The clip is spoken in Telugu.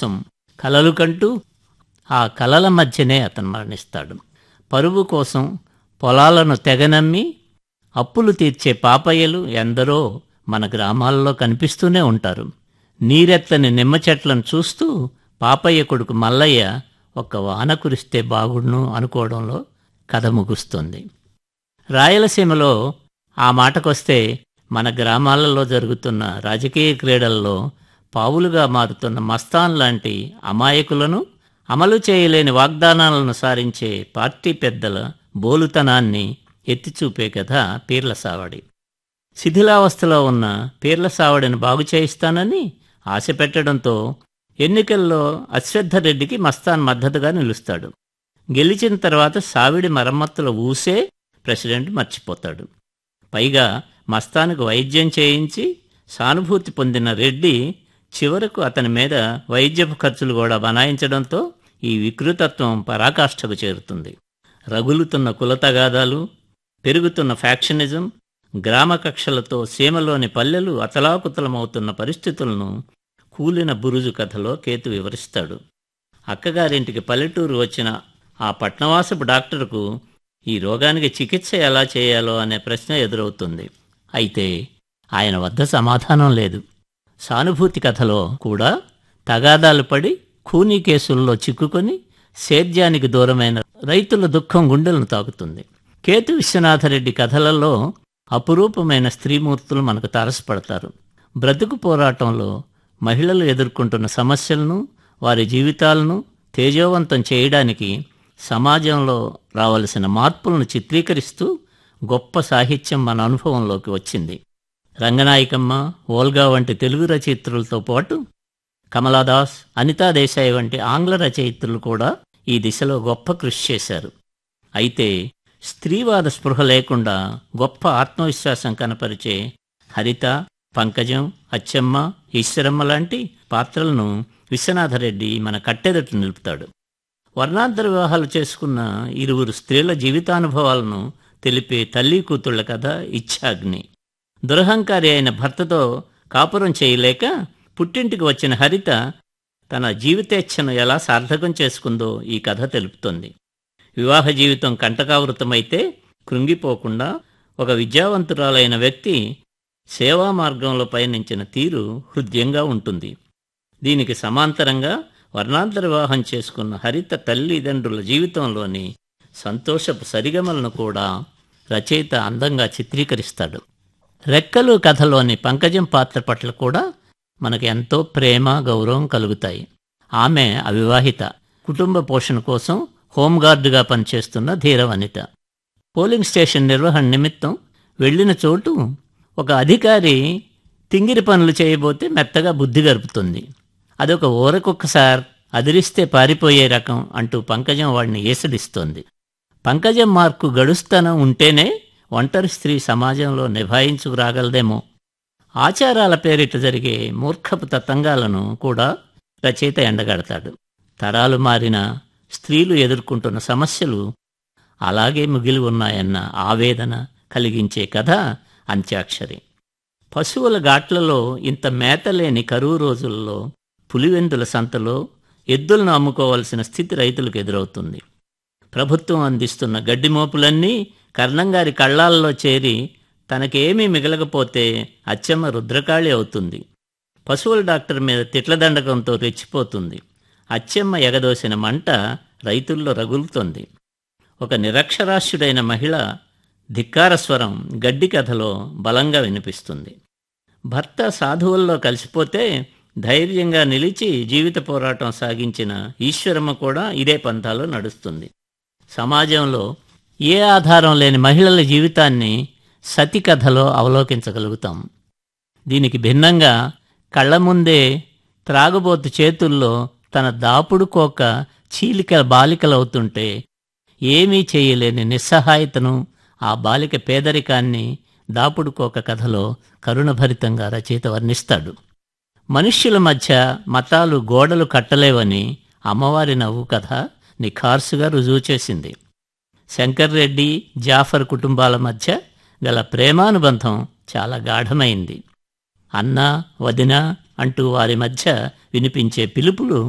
కోసం కలలు కంటూ ఆ కలల మధ్యనే అతను మరణిస్తాడు పరువు కోసం పొలాలను తెగనమ్మి అప్పులు తీర్చే పాపయ్యలు ఎందరో మన గ్రామాల్లో కనిపిస్తూనే ఉంటారు నీరెత్తని నిమ్మ చెట్లను చూస్తూ పాపయ్య కొడుకు మల్లయ్య ఒక్క వాన కురిస్తే బాగుండును అనుకోవడంలో కథ ముగుస్తుంది రాయలసీమలో ఆ మాటకొస్తే మన గ్రామాలలో జరుగుతున్న రాజకీయ క్రీడల్లో పావులుగా మారుతున్న మస్తాన్ లాంటి అమాయకులను అమలు చేయలేని వాగ్దానాలను సారించే పార్టీ పెద్దల బోలుతనాన్ని ఎత్తిచూపే కథ పీర్ల సావడి శిథిలావస్థలో ఉన్న పీర్ల సావడిని బాగు చేయిస్తానని ఆశ పెట్టడంతో ఎన్నికల్లో అశ్వత్థరెడ్డికి మస్తాన్ మద్దతుగా నిలుస్తాడు గెలిచిన తర్వాత సావిడి మరమ్మతుల ఊసే ప్రెసిడెంట్ మర్చిపోతాడు పైగా మస్తాన్కు వైద్యం చేయించి సానుభూతి పొందిన రెడ్డి చివరకు అతని మీద వైద్యపు ఖర్చులు కూడా బనాయించడంతో ఈ వికృతత్వం పరాకాష్ఠకు చేరుతుంది రగులుతున్న కులతగాదాలు పెరుగుతున్న ఫ్యాక్షనిజం గ్రామ కక్షలతో సీమలోని పల్లెలు అతలాకుతలమవుతున్న పరిస్థితులను కూలిన బురుజు కథలో కేతు వివరిస్తాడు అక్కగారింటికి పల్లెటూరు వచ్చిన ఆ పట్నవాసపు డాక్టర్కు ఈ రోగానికి చికిత్స ఎలా చేయాలో అనే ప్రశ్న ఎదురవుతుంది అయితే ఆయన వద్ద సమాధానం లేదు సానుభూతి కథలో కూడా తగాదాలు పడి ఖూనీ కేసుల్లో చిక్కుకొని సేద్యానికి దూరమైన రైతుల దుఃఖం గుండెలను తాకుతుంది కేతు విశ్వనాథరెడ్డి కథలలో అపురూపమైన స్త్రీమూర్తులు మనకు తారసపడతారు బ్రతుకు పోరాటంలో మహిళలు ఎదుర్కొంటున్న సమస్యలను వారి జీవితాలను తేజోవంతం చేయడానికి సమాజంలో రావలసిన మార్పులను చిత్రీకరిస్తూ గొప్ప సాహిత్యం మన అనుభవంలోకి వచ్చింది రంగనాయకమ్మ ఓల్గా వంటి తెలుగు రచయిత్రులతో పాటు కమలాదాస్ అనితా దేశాయ్ వంటి ఆంగ్ల రచయిత్రులు కూడా ఈ దిశలో గొప్ప కృషి చేశారు అయితే స్త్రీవాద స్పృహ లేకుండా గొప్ప ఆత్మవిశ్వాసం కనపరిచే హరిత పంకజం అచ్చమ్మ ఈశ్వరమ్మ లాంటి పాత్రలను విశ్వనాథరెడ్డి మన కట్టెదట్టు నిలుపుతాడు వర్ణాంతర వివాహాలు చేసుకున్న ఇరువురు స్త్రీల జీవితానుభవాలను తెలిపే తల్లి కూతుళ్ల కథ ఇచ్ఛాగ్ని దురహంకారి అయిన భర్తతో కాపురం చేయలేక పుట్టింటికి వచ్చిన హరిత తన జీవితేచ్ఛను ఎలా సార్థకం చేసుకుందో ఈ కథ తెలుపుతోంది వివాహ జీవితం కంటకావృతమైతే కృంగిపోకుండా ఒక విద్యావంతురాలైన వ్యక్తి సేవా మార్గంలో పయనించిన తీరు హృదయంగా ఉంటుంది దీనికి సమాంతరంగా వర్ణాంతర వివాహం చేసుకున్న హరిత తల్లిదండ్రుల జీవితంలోని సంతోషపు సరిగమలను కూడా రచయిత అందంగా చిత్రీకరిస్తాడు రెక్కలు కథలోని పంకజం పాత్ర పట్ల కూడా మనకు ఎంతో ప్రేమ గౌరవం కలుగుతాయి ఆమె అవివాహిత కుటుంబ పోషణ కోసం హోంగార్డుగా పనిచేస్తున్న ధీరవనిత పోలింగ్ స్టేషన్ నిర్వహణ నిమిత్తం వెళ్ళిన చోటు ఒక అధికారి తింగిరి పనులు చేయబోతే మెత్తగా బుద్ధి గరుపుతుంది అదొక ఊరకొక్క సార్ అదిరిస్తే పారిపోయే రకం అంటూ పంకజం వాడిని ఏసడిస్తోంది పంకజం మార్కు గడుస్తనం ఉంటేనే ఒంటరి స్త్రీ సమాజంలో నిభాయించుకురాగలదేమో ఆచారాల పేరిట జరిగే మూర్ఖపు తతంగాలను కూడా రచయిత ఎండగడతాడు తరాలు మారిన స్త్రీలు ఎదుర్కొంటున్న సమస్యలు అలాగే మిగిలి ఉన్నాయన్న ఆవేదన కలిగించే కథ అంత్యాక్షరి పశువుల ఘాట్లలో ఇంత మేతలేని కరువు రోజుల్లో పులివెందుల సంతలో ఎద్దులను అమ్ముకోవలసిన స్థితి రైతులకు ఎదురవుతుంది ప్రభుత్వం అందిస్తున్న గడ్డి మోపులన్నీ కర్ణంగారి కళ్ళాల్లో చేరి తనకేమీ మిగలకపోతే అచ్చమ్మ రుద్రకాళి అవుతుంది పశువుల డాక్టర్ మీద తిట్లదండకంతో రెచ్చిపోతుంది అచ్చమ్మ ఎగదోసిన మంట రైతుల్లో రగులుతోంది ఒక నిరక్షరాస్యుడైన మహిళ ధిక్కారస్వరం గడ్డి కథలో బలంగా వినిపిస్తుంది భర్త సాధువుల్లో కలిసిపోతే ధైర్యంగా నిలిచి జీవిత పోరాటం సాగించిన ఈశ్వరమ్మ కూడా ఇదే పంథాలో నడుస్తుంది సమాజంలో ఏ ఆధారం లేని మహిళల జీవితాన్ని సతి కథలో అవలోకించగలుగుతాం దీనికి భిన్నంగా కళ్ళ ముందే త్రాగుబోతు చేతుల్లో తన దాపుడు కోక చీలిక బాలికలవుతుంటే ఏమీ చేయలేని నిస్సహాయతను ఆ బాలిక పేదరికాన్ని దాపుడు కోక కథలో కరుణభరితంగా రచయిత వర్ణిస్తాడు మనుష్యుల మధ్య మతాలు గోడలు కట్టలేవని అమ్మవారి నవ్వు కథ నిఖార్సుగా రుజువు చేసింది శంకర్ రెడ్డి జాఫర్ కుటుంబాల మధ్య గల ప్రేమానుబంధం చాలా గాఢమైంది అన్న వదిన అంటూ వారి మధ్య వినిపించే పిలుపులు